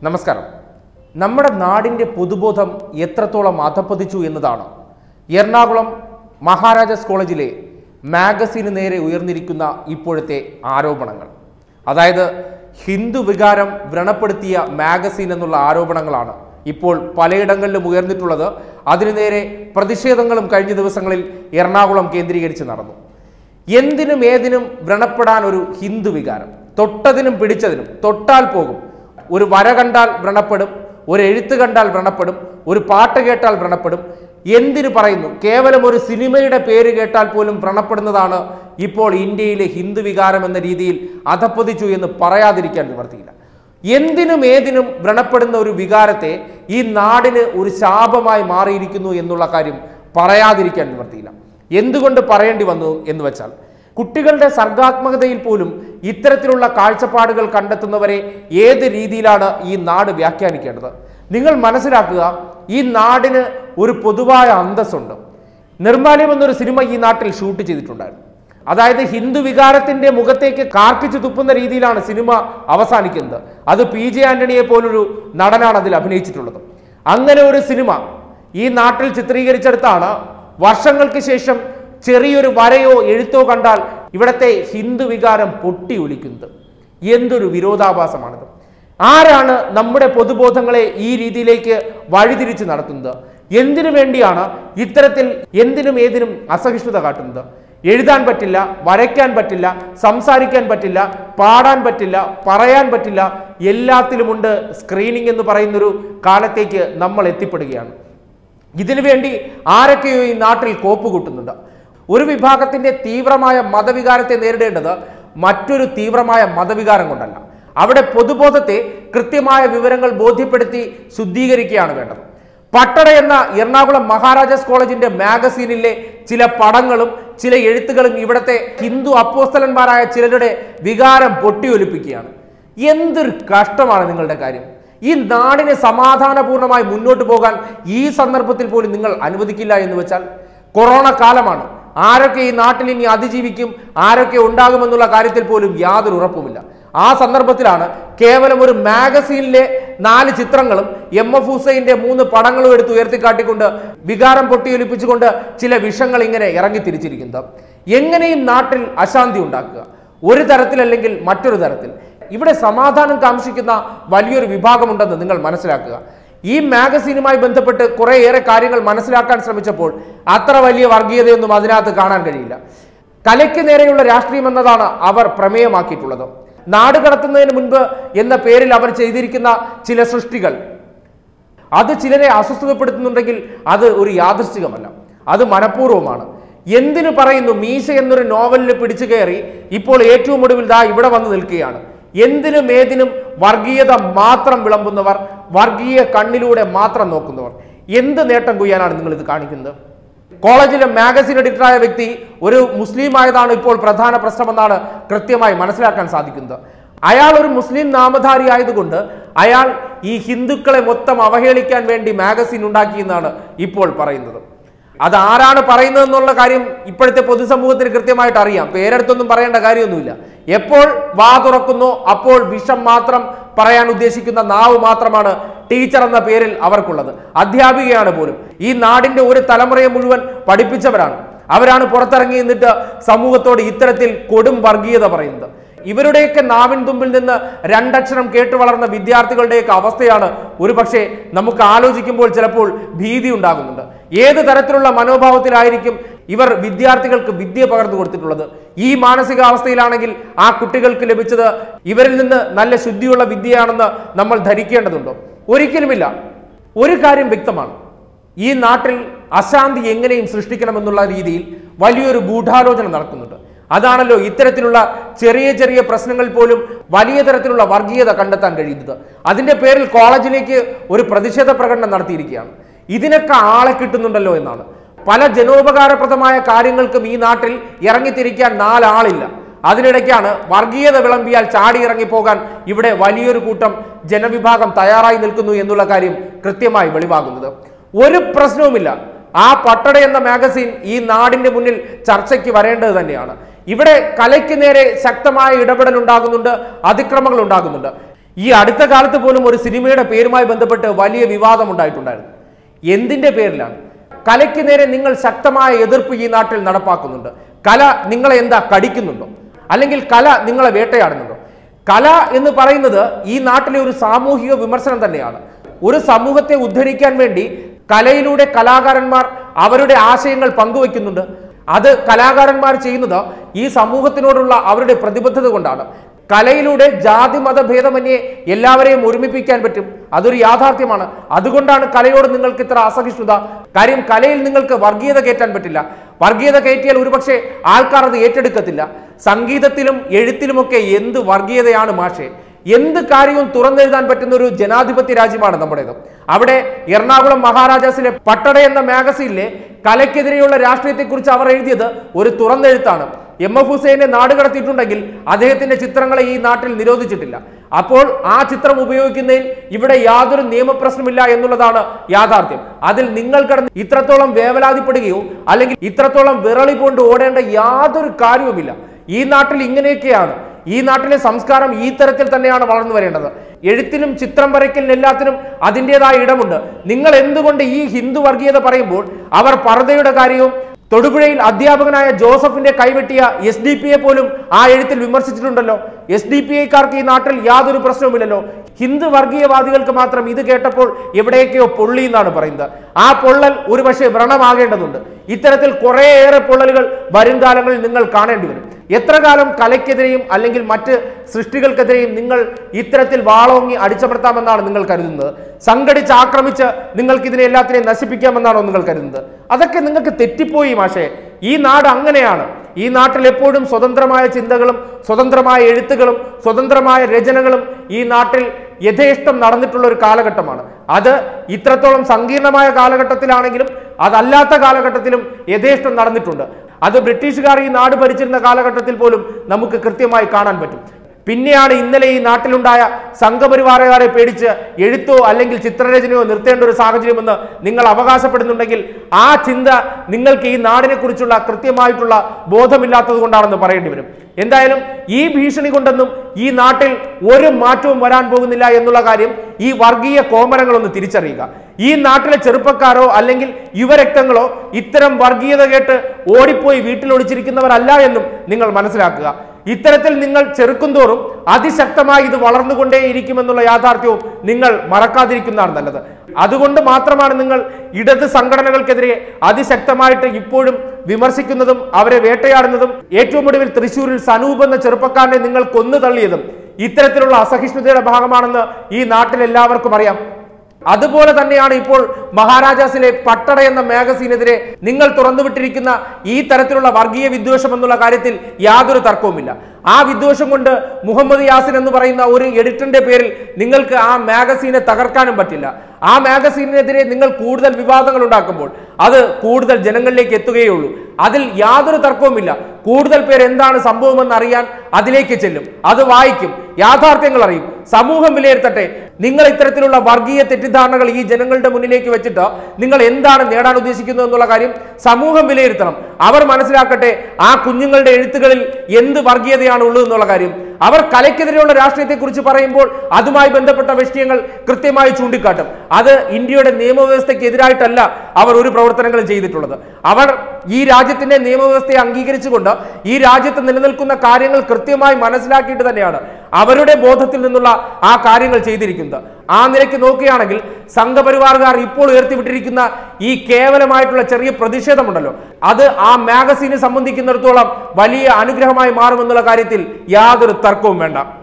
നമസ്കാരം നമ്മുടെ നാടിൻ്റെ പൊതുബോധം എത്രത്തോളം അധപ്പതിച്ചു എന്നതാണ് എറണാകുളം മഹാരാജാസ് കോളേജിലെ മാഗസിന് നേരെ ഉയർന്നിരിക്കുന്ന ഇപ്പോഴത്തെ ആരോപണങ്ങൾ അതായത് ഹിന്ദു വികാരം വ്രണപ്പെടുത്തിയ മാഗസിൻ എന്നുള്ള ആരോപണങ്ങളാണ് ഇപ്പോൾ പലയിടങ്ങളിലും ഉയർന്നിട്ടുള്ളത് അതിനു നേരെ പ്രതിഷേധങ്ങളും കഴിഞ്ഞ ദിവസങ്ങളിൽ എറണാകുളം കേന്ദ്രീകരിച്ച് നടന്നു എന്തിനും ഏതിനും വ്രണപ്പെടാൻ ഒരു ഹിന്ദു വികാരം തൊട്ടതിനും പിടിച്ചതിനും തൊട്ടാൽ പോകും ഒരു വര കണ്ടാൽ വ്രണപ്പെടും ഒരു എഴുത്ത് കണ്ടാൽ വ്രണപ്പെടും ഒരു പാട്ട് കേട്ടാൽ വ്രണപ്പെടും എന്തിനു പറയുന്നു കേവലം ഒരു സിനിമയുടെ പേര് കേട്ടാൽ പോലും വ്രണപ്പെടുന്നതാണ് ഇപ്പോൾ ഇന്ത്യയിലെ ഹിന്ദു വികാരം എന്ന രീതിയിൽ അധപ്പതിച്ചു എന്ന് പറയാതിരിക്കാൻ നിവർത്തിയില്ല എന്തിനും ഏതിനും വ്രണപ്പെടുന്ന ഒരു വികാരത്തെ ഈ നാടിന് ഒരു ശാപമായി മാറിയിരിക്കുന്നു എന്നുള്ള കാര്യം പറയാതിരിക്കാൻ നിവർത്തിയില്ല എന്തുകൊണ്ട് പറയേണ്ടി വന്നു എന്ന് വെച്ചാൽ കുട്ടികളുടെ സർഗാത്മകതയിൽ പോലും ഇത്തരത്തിലുള്ള കാഴ്ചപ്പാടുകൾ കണ്ടെത്തുന്നവരെ ഏത് രീതിയിലാണ് ഈ നാട് വ്യാഖ്യാനിക്കേണ്ടത് നിങ്ങൾ മനസ്സിലാക്കുക ഈ നാടിന് ഒരു പൊതുവായ അന്തസ്സുണ്ട് നിർമ്മാല്യം എന്നൊരു സിനിമ ഈ നാട്ടിൽ ഷൂട്ട് ചെയ്തിട്ടുണ്ടായിരുന്നു അതായത് ഹിന്ദു വികാരത്തിന്റെ മുഖത്തേക്ക് കാർക്കിച്ചു തുപ്പുന്ന രീതിയിലാണ് സിനിമ അവസാനിക്കുന്നത് അത് പി ജെ ആന്റണിയെ പോലൊരു നടനാണ് അതിൽ അഭിനയിച്ചിട്ടുള്ളത് അങ്ങനെ ഒരു സിനിമ ഈ നാട്ടിൽ ചിത്രീകരിച്ചെടുത്താണ് വർഷങ്ങൾക്ക് ശേഷം ചെറിയൊരു വരയോ എഴുത്തോ കണ്ടാൽ ഇവിടത്തെ ഹിന്ദു വികാരം പൊട്ടി ഒലിക്കുന്നത് എന്തൊരു വിരോധാഭാസമാണിത് ആരാണ് നമ്മുടെ പൊതുബോധങ്ങളെ ഈ രീതിയിലേക്ക് വഴിതിരിച്ച് നടത്തുന്നത് എന്തിനു വേണ്ടിയാണ് ഇത്തരത്തിൽ എന്തിനും ഏതിനും അസഹിഷ്ണുത കാട്ടുന്നത് എഴുതാൻ പറ്റില്ല വരയ്ക്കാൻ പറ്റില്ല സംസാരിക്കാൻ പറ്റില്ല പാടാൻ പറ്റില്ല പറയാൻ പറ്റില്ല എല്ലാത്തിലുമുണ്ട് സ്ക്രീനിങ് എന്ന് പറയുന്നൊരു കാലത്തേക്ക് നമ്മൾ എത്തിപ്പെടുകയാണ് ഇതിനു വേണ്ടി ആരൊക്കെയോ ഈ നാട്ടിൽ കോപ്പ് കൂട്ടുന്നുണ്ട് ഒരു വിഭാഗത്തിന്റെ തീവ്രമായ മതവികാരത്തെ നേരിടേണ്ടത് മറ്റൊരു തീവ്രമായ മതവികാരം കൊണ്ടല്ല അവിടെ പൊതുബോധത്തെ കൃത്യമായ വിവരങ്ങൾ ബോധ്യപ്പെടുത്തി ശുദ്ധീകരിക്കുകയാണ് വേണ്ടത് പട്ടട എന്ന എറണാകുളം മഹാരാജാസ് കോളേജിന്റെ മാഗസീനിലെ ചില പടങ്ങളും ചില എഴുത്തുകളും ഇവിടുത്തെ ഹിന്ദു അപ്പോസ്തലന്മാരായ ചിലരുടെ വികാരം പൊട്ടിയൊലിപ്പിക്കുകയാണ് എന്തൊരു കഷ്ടമാണ് നിങ്ങളുടെ കാര്യം ഈ നാടിനെ സമാധാനപൂർണ്ണമായി മുന്നോട്ട് പോകാൻ ഈ സന്ദർഭത്തിൽ പോലും നിങ്ങൾ അനുവദിക്കില്ല എന്ന് വെച്ചാൽ കൊറോണ കാലമാണ് ആരൊക്കെ ഈ നാട്ടിൽ ഇനി അതിജീവിക്കും ആരൊക്കെ ഉണ്ടാകുമെന്നുള്ള കാര്യത്തിൽ പോലും യാതൊരു ഉറപ്പുമില്ല ആ സന്ദർഭത്തിലാണ് കേവലം ഒരു മാഗസീനിലെ നാല് ചിത്രങ്ങളും എം എഫ് ഹുസൈന്റെ മൂന്ന് പടങ്ങളും എടുത്ത് ഉയർത്തിക്കാട്ടിക്കൊണ്ട് വികാരം പൊട്ടിയൊലിപ്പിച്ചുകൊണ്ട് ചില വിഷങ്ങൾ ഇങ്ങനെ ഇറങ്ങി തിരിച്ചിരിക്കുന്നത് എങ്ങനെയും നാട്ടിൽ അശാന്തി ഉണ്ടാക്കുക ഒരു തരത്തിലല്ലെങ്കിൽ മറ്റൊരു തരത്തിൽ ഇവിടെ സമാധാനം കാംക്ഷിക്കുന്ന വലിയൊരു വിഭാഗമുണ്ടെന്ന് നിങ്ങൾ മനസ്സിലാക്കുക ഈ മാഗസീനുമായി ബന്ധപ്പെട്ട് കുറേയേറെ കാര്യങ്ങൾ മനസ്സിലാക്കാൻ ശ്രമിച്ചപ്പോൾ അത്ര വലിയ വർഗീയതയൊന്നും അതിനകത്ത് കാണാൻ കഴിയില്ല കലയ്ക്ക് നേരെയുള്ള രാഷ്ട്രീയം എന്നതാണ് അവർ പ്രമേയമാക്കിയിട്ടുള്ളത് നാട് കടത്തുന്നതിന് മുൻപ് എന്ന പേരിൽ അവർ ചെയ്തിരിക്കുന്ന ചില സൃഷ്ടികൾ അത് ചിലരെ അസ്വസ്ഥതപ്പെടുത്തുന്നുണ്ടെങ്കിൽ അത് ഒരു യാദൃശ്ചികമല്ല അത് മനഃപൂർവ്വമാണ് എന്തിനു പറയുന്നു മീശ എന്നൊരു നോവലിൽ പിടിച്ചു കയറി ഇപ്പോൾ ഏറ്റവും ഒടുവിൽ ദാ ഇവിടെ വന്ന് നിൽക്കുകയാണ് എന്തിനും ഏതിനും വർഗീയത മാത്രം വിളമ്പുന്നവർ വർഗീയ കണ്ണിലൂടെ മാത്രം നോക്കുന്നവർ എന്ത് നേട്ടം കൊയ്യാനാണ് നിങ്ങൾ ഇത് കാണിക്കുന്നത് കോളേജിലെ മാഗസിൻ എഡിറ്ററായ വ്യക്തി ഒരു മുസ്ലിം ആയതാണ് ഇപ്പോൾ പ്രധാന പ്രശ്നമെന്നാണ് കൃത്യമായി മനസ്സിലാക്കാൻ സാധിക്കുന്നത് അയാൾ ഒരു മുസ്ലിം നാമധാരി ആയതുകൊണ്ട് അയാൾ ഈ ഹിന്ദുക്കളെ മൊത്തം അവഹേളിക്കാൻ വേണ്ടി മാഗസിൻ ഉണ്ടാക്കിയെന്നാണ് ഇപ്പോൾ പറയുന്നത് അത് ആരാണ് പറയുന്നത് എന്നുള്ള കാര്യം ഇപ്പോഴത്തെ പൊതുസമൂഹത്തിന് കൃത്യമായിട്ട് അറിയാം പേരെടുത്തൊന്നും പറയേണ്ട കാര്യമൊന്നുമില്ല എപ്പോൾ വാ തുറക്കുന്നോ അപ്പോൾ വിഷം മാത്രം പറയാൻ ഉദ്ദേശിക്കുന്ന നാവ് മാത്രമാണ് ടീച്ചർ എന്ന പേരിൽ അവർക്കുള്ളത് അധ്യാപികയാണ് പോലും ഈ നാടിന്റെ ഒരു തലമുറയെ മുഴുവൻ പഠിപ്പിച്ചവരാണ് അവരാണ് പുറത്തിറങ്ങി നിന്നിട്ട് സമൂഹത്തോട് ഇത്തരത്തിൽ കൊടും വർഗീയത പറയുന്നത് ഇവരുടെയൊക്കെ നാവിൻ തുമ്പിൽ നിന്ന് രണ്ടക്ഷരം കേട്ടു വളർന്ന വിദ്യാർത്ഥികളുടെയൊക്കെ അവസ്ഥയാണ് ഒരു പക്ഷേ നമുക്ക് ആലോചിക്കുമ്പോൾ ചിലപ്പോൾ ഭീതി ഉണ്ടാകുന്നുണ്ട് ഏത് തരത്തിലുള്ള മനോഭാവത്തിലായിരിക്കും ഇവർ വിദ്യാർത്ഥികൾക്ക് വിദ്യ പകർന്നു കൊടുത്തിട്ടുള്ളത് ഈ മാനസികാവസ്ഥയിലാണെങ്കിൽ ആ കുട്ടികൾക്ക് ലഭിച്ചത് ഇവരിൽ നിന്ന് നല്ല ശുദ്ധിയുള്ള വിദ്യയാണെന്ന് നമ്മൾ ധരിക്കേണ്ടതുണ്ടോ ഒരിക്കലുമില്ല ഒരു കാര്യം വ്യക്തമാണ് ഈ നാട്ടിൽ അശാന്തി എങ്ങനെയും സൃഷ്ടിക്കണമെന്നുള്ള രീതിയിൽ വലിയൊരു ഗൂഢാലോചന നടക്കുന്നുണ്ട് അതാണല്ലോ ഇത്തരത്തിലുള്ള ചെറിയ ചെറിയ പ്രശ്നങ്ങൾ പോലും വലിയ തരത്തിലുള്ള വർഗീയത കണ്ടെത്താൻ കഴിയുന്നത് അതിന്റെ പേരിൽ കോളേജിലേക്ക് ഒരു പ്രതിഷേധ പ്രകടനം നടത്തിയിരിക്കുകയാണ് ഇതിനൊക്കെ ആളെ കിട്ടുന്നുണ്ടല്ലോ എന്നാണ് പല ജനോപകാരപ്രദമായ കാര്യങ്ങൾക്കും ഈ നാട്ടിൽ ഇറങ്ങിത്തിരിക്കാൻ നാലാളില്ല അതിനിടയ്ക്കാണ് വർഗീയത വിളമ്പിയാൽ ചാടി ഇറങ്ങിപ്പോകാൻ ഇവിടെ വലിയൊരു കൂട്ടം ജനവിഭാഗം തയ്യാറായി നിൽക്കുന്നു എന്നുള്ള കാര്യം കൃത്യമായി വെളിവാകുന്നത് ഒരു പ്രശ്നവുമില്ല ആ പട്ടട എന്ന മാഗസിൻ ഈ നാടിന്റെ മുന്നിൽ ചർച്ചയ്ക്ക് വരേണ്ടത് തന്നെയാണ് ഇവിടെ കലയ്ക്ക് നേരെ ശക്തമായ ഇടപെടൽ ഉണ്ടാകുന്നുണ്ട് അതിക്രമങ്ങൾ ഉണ്ടാകുന്നുണ്ട് ഈ അടുത്ത കാലത്ത് പോലും ഒരു സിനിമയുടെ പേരുമായി ബന്ധപ്പെട്ട് വലിയ വിവാദം ഉണ്ടായിട്ടുണ്ടായിരുന്നു എന്തിന്റെ പേരിലാണ് കലയ്ക്ക് നേരെ നിങ്ങൾ ശക്തമായ എതിർപ്പ് ഈ നാട്ടിൽ നടപ്പാക്കുന്നുണ്ട് കല നിങ്ങളെ എന്താ കടിക്കുന്നുണ്ടോ അല്ലെങ്കിൽ കല നിങ്ങളെ വേട്ടയാടുന്നുണ്ടോ കല എന്ന് പറയുന്നത് ഈ നാട്ടിലെ ഒരു സാമൂഹിക വിമർശനം തന്നെയാണ് ഒരു സമൂഹത്തെ ഉദ്ധരിക്കാൻ വേണ്ടി കലയിലൂടെ കലാകാരന്മാർ അവരുടെ ആശയങ്ങൾ പങ്കുവെക്കുന്നുണ്ട് അത് കലാകാരന്മാർ ചെയ്യുന്നത് ഈ സമൂഹത്തിനോടുള്ള അവരുടെ പ്രതിബദ്ധത കൊണ്ടാണ് കലയിലൂടെ ജാതി മത ഭേദമന്യേ എല്ലാവരെയും ഒരുമിപ്പിക്കാൻ പറ്റും അതൊരു യാഥാർത്ഥ്യമാണ് അതുകൊണ്ടാണ് കലയോട് നിങ്ങൾക്ക് ഇത്ര അസഹിഷ്ണുത കാര്യം കലയിൽ നിങ്ങൾക്ക് വർഗീയത കയറ്റാൻ പറ്റില്ല വർഗീയത കയറ്റിയാൽ ഒരുപക്ഷെ ആൾക്കാർ അത് ഏറ്റെടുക്കത്തില്ല സംഗീതത്തിലും എഴുത്തിലുമൊക്കെ എന്ത് വർഗീയതയാണ് മാഷെ എന്ത് കാര്യവും തുറന്നെഴുതാൻ പറ്റുന്ന ഒരു ജനാധിപത്യ രാജ്യമാണ് നമ്മുടേത് അവിടെ എറണാകുളം മഹാരാജാസിലെ പട്ടട എന്ന മാഗസീനിലെ കലയ്ക്കെതിരെയുള്ള രാഷ്ട്രീയത്തെക്കുറിച്ച് അവർ എഴുതിയത് ഒരു തുറന്നെഴുത്താണ് എം എഫ് ഹുസൈനെ നാട് കടത്തിയിട്ടുണ്ടെങ്കിൽ അദ്ദേഹത്തിന്റെ ചിത്രങ്ങളെ ഈ നാട്ടിൽ നിരോധിച്ചിട്ടില്ല അപ്പോൾ ആ ചിത്രം ഉപയോഗിക്കുന്നതിൽ ഇവിടെ യാതൊരു നിയമപ്രശ്നമില്ല എന്നുള്ളതാണ് യാഥാർത്ഥ്യം അതിൽ നിങ്ങൾ കിടന്ന് ഇത്രത്തോളം വേവലാതിപ്പെടുകയോ അല്ലെങ്കിൽ ഇത്രത്തോളം വിറളി കൊണ്ട് ഓടേണ്ട യാതൊരു കാര്യവുമില്ല ഈ നാട്ടിൽ ഇങ്ങനെയൊക്കെയാണ് ഈ നാട്ടിലെ സംസ്കാരം ഈ തരത്തിൽ തന്നെയാണ് വളർന്നു വരേണ്ടത് എഴുത്തിനും ചിത്രം വരയ്ക്കലിനും എല്ലാത്തിനും അതിൻ്റെതായ ഇടമുണ്ട് നിങ്ങൾ എന്തുകൊണ്ട് ഈ ഹിന്ദു വർഗീയത പറയുമ്പോൾ അവർ പർദ്ദയുടെ കാര്യവും തൊടുപുഴയിൽ അധ്യാപകനായ ജോസഫിന്റെ കൈവെട്ടിയ എസ് ഡി പി എ പോലും ആ എഴുത്തിൽ വിമർശിച്ചിട്ടുണ്ടല്ലോ എസ് ഡി പി ഐക്കാർക്ക് ഈ നാട്ടിൽ യാതൊരു പ്രശ്നവുമില്ലല്ലോ ഹിന്ദു വർഗീയവാദികൾക്ക് മാത്രം ഇത് കേട്ടപ്പോൾ എവിടെയൊക്കെയോ പൊള്ളി എന്നാണ് പറയുന്നത് ആ പൊള്ളൽ ഒരുപക്ഷെ വ്രണമാകേണ്ടതുണ്ട് ഇത്തരത്തിൽ കുറേയേറെ പൊള്ളലുകൾ വരും കാലങ്ങളിൽ നിങ്ങൾ കാണേണ്ടി വരും എത്ര കാലം കലയ്ക്കെതിരെയും അല്ലെങ്കിൽ മറ്റ് സൃഷ്ടികൾക്കെതിരെയും നിങ്ങൾ ഇത്തരത്തിൽ വാളോങ്ങി അടിച്ചമർത്താമെന്നാണ് നിങ്ങൾ കരുതുന്നത് സംഘടിച്ച് ആക്രമിച്ച് നിങ്ങൾക്ക് ഇതിനെ എല്ലാത്തിനെയും നശിപ്പിക്കാമെന്നാണോ നിങ്ങൾ കരുതുന്നത് അതൊക്കെ നിങ്ങൾക്ക് തെറ്റിപ്പോയി മാഷേ ഈ നാട് അങ്ങനെയാണ് ഈ നാട്ടിൽ എപ്പോഴും സ്വതന്ത്രമായ ചിന്തകളും സ്വതന്ത്രമായ എഴുത്തുകളും സ്വതന്ത്രമായ രചനകളും ഈ നാട്ടിൽ യഥേഷ്ടം നടന്നിട്ടുള്ള ഒരു കാലഘട്ടമാണ് അത് ഇത്രത്തോളം സങ്കീർണമായ കാലഘട്ടത്തിലാണെങ്കിലും അതല്ലാത്ത കാലഘട്ടത്തിലും യഥേഷ്ടം നടന്നിട്ടുണ്ട് അത് ബ്രിട്ടീഷുകാർ ഈ നാട് ഭരിച്ചിരുന്ന കാലഘട്ടത്തിൽ പോലും നമുക്ക് കൃത്യമായി കാണാൻ പറ്റും പിന്നെയാണ് ഇന്നലെ ഈ നാട്ടിലുണ്ടായ സംഘപരിവാരകാരെ പേടിച്ച് എഴുത്തോ അല്ലെങ്കിൽ ചിത്രരചനയോ നിർത്തേണ്ട ഒരു സാഹചര്യമെന്ന് നിങ്ങൾ അവകാശപ്പെടുന്നുണ്ടെങ്കിൽ ആ ചിന്ത നിങ്ങൾക്ക് ഈ നാടിനെ കുറിച്ചുള്ള കൃത്യമായിട്ടുള്ള ബോധമില്ലാത്തത് കൊണ്ടാണെന്ന് പറയേണ്ടി വരും എന്തായാലും ഈ ഭീഷണി കൊണ്ടൊന്നും ഈ നാട്ടിൽ ഒരു മാറ്റവും വരാൻ പോകുന്നില്ല എന്നുള്ള കാര്യം ഈ വർഗീയ കോമരങ്ങളൊന്ന് തിരിച്ചറിയുക ഈ നാട്ടിലെ ചെറുപ്പക്കാരോ അല്ലെങ്കിൽ യുവരക്തങ്ങളോ ഇത്തരം വർഗീയത കേട്ട് ഓടിപ്പോയി വീട്ടിലൊളിച്ചിരിക്കുന്നവരല്ല എന്നും നിങ്ങൾ മനസ്സിലാക്കുക ഇത്തരത്തിൽ നിങ്ങൾ ചെറുക്കുന്തോറും അതിശക്തമായി ഇത് വളർന്നുകൊണ്ടേയിരിക്കുമെന്നുള്ള യാഥാർത്ഥ്യവും നിങ്ങൾ മറക്കാതിരിക്കുന്നതാണ് നല്ലത് അതുകൊണ്ട് മാത്രമാണ് നിങ്ങൾ ഇടത് സംഘടനകൾക്കെതിരെ അതിശക്തമായിട്ട് ഇപ്പോഴും വിമർശിക്കുന്നതും അവരെ വേട്ടയാടുന്നതും ഏറ്റവും ഒടുവിൽ തൃശൂരിൽ സനൂപ് എന്ന ചെറുപ്പക്കാരനെ നിങ്ങൾ കൊന്നു തള്ളിയതും ഇത്തരത്തിലുള്ള അസഹിഷ്ണുതയുടെ ഭാഗമാണെന്ന് ഈ നാട്ടിൽ എല്ലാവർക്കും അറിയാം അതുപോലെ തന്നെയാണ് ഇപ്പോൾ മഹാരാജാസിലെ പട്ടട എന്ന മാഗസീനെതിരെ നിങ്ങൾ തുറന്നുവിട്ടിരിക്കുന്ന ഈ തരത്തിലുള്ള വർഗീയ വിദ്വേഷം എന്നുള്ള കാര്യത്തിൽ യാതൊരു തർക്കവുമില്ല ആ വിദ്വേഷം കൊണ്ട് മുഹമ്മദ് യാസിൻ എന്ന് പറയുന്ന ഒരു എഡിറ്ററിന്റെ പേരിൽ നിങ്ങൾക്ക് ആ മാഗസീനെ തകർക്കാനും പറ്റില്ല ആ മാഗസീനെതിരെ നിങ്ങൾ കൂടുതൽ വിവാദങ്ങൾ ഉണ്ടാക്കുമ്പോൾ അത് കൂടുതൽ ജനങ്ങളിലേക്ക് എത്തുകയുള്ളൂ അതിൽ യാതൊരു തർക്കവുമില്ല കൂടുതൽ പേർ എന്താണ് സംഭവമെന്ന് അറിയാൻ അതിലേക്ക് ചെല്ലും അത് വായിക്കും യാഥാർത്ഥ്യങ്ങൾ അറിയും സമൂഹം വിലയിരുത്തട്ടെ നിങ്ങൾ ഇത്തരത്തിലുള്ള വർഗീയ തെറ്റിദ്ധാരണകൾ ഈ ജനങ്ങളുടെ മുന്നിലേക്ക് വെച്ചിട്ട് നിങ്ങൾ എന്താണ് നേടാൻ ഉദ്ദേശിക്കുന്നത് എന്നുള്ള കാര്യം സമൂഹം വിലയിരുത്തണം അവർ മനസ്സിലാക്കട്ടെ ആ കുഞ്ഞുങ്ങളുടെ എഴുത്തുകളിൽ എന്ത് വർഗീയതയാണ് ഉള്ളത് എന്നുള്ള കാര്യം അവർ കലയ്ക്കെതിരെയുള്ള രാഷ്ട്രീയത്തെക്കുറിച്ച് പറയുമ്പോൾ അതുമായി ബന്ധപ്പെട്ട വിഷയങ്ങൾ കൃത്യമായി ചൂണ്ടിക്കാട്ടും അത് ഇന്ത്യയുടെ നിയമവ്യവസ്ഥയ്ക്ക് എതിരായിട്ടല്ല അവർ ഒരു പ്രവർത്തനങ്ങളും ചെയ്തിട്ടുള്ളത് അവർ ഈ രാജ്യത്തിന്റെ നിയമവ്യവസ്ഥയെ അംഗീകരിച്ചുകൊണ്ട് ഈ രാജ്യത്ത് നിലനിൽക്കുന്ന കാര്യങ്ങൾ കൃത്യമായി മനസ്സിലാക്കിയിട്ട് തന്നെയാണ് അവരുടെ ബോധത്തിൽ നിന്നുള്ള ആ കാര്യങ്ങൾ ചെയ്തിരിക്കുന്നത് ആ നിലയ്ക്ക് നോക്കുകയാണെങ്കിൽ സംഘപരിവാറുകാർ ഇപ്പോൾ ഉയർത്തിവിട്ടിരിക്കുന്ന ഈ കേവലമായിട്ടുള്ള ചെറിയ പ്രതിഷേധമുണ്ടല്ലോ അത് ആ മാഗസീനെ സംബന്ധിക്കുന്നിടത്തോളം വലിയ അനുഗ്രഹമായി മാറുമെന്നുള്ള കാര്യത്തിൽ യാതൊരു തർക്കവും വേണ്ട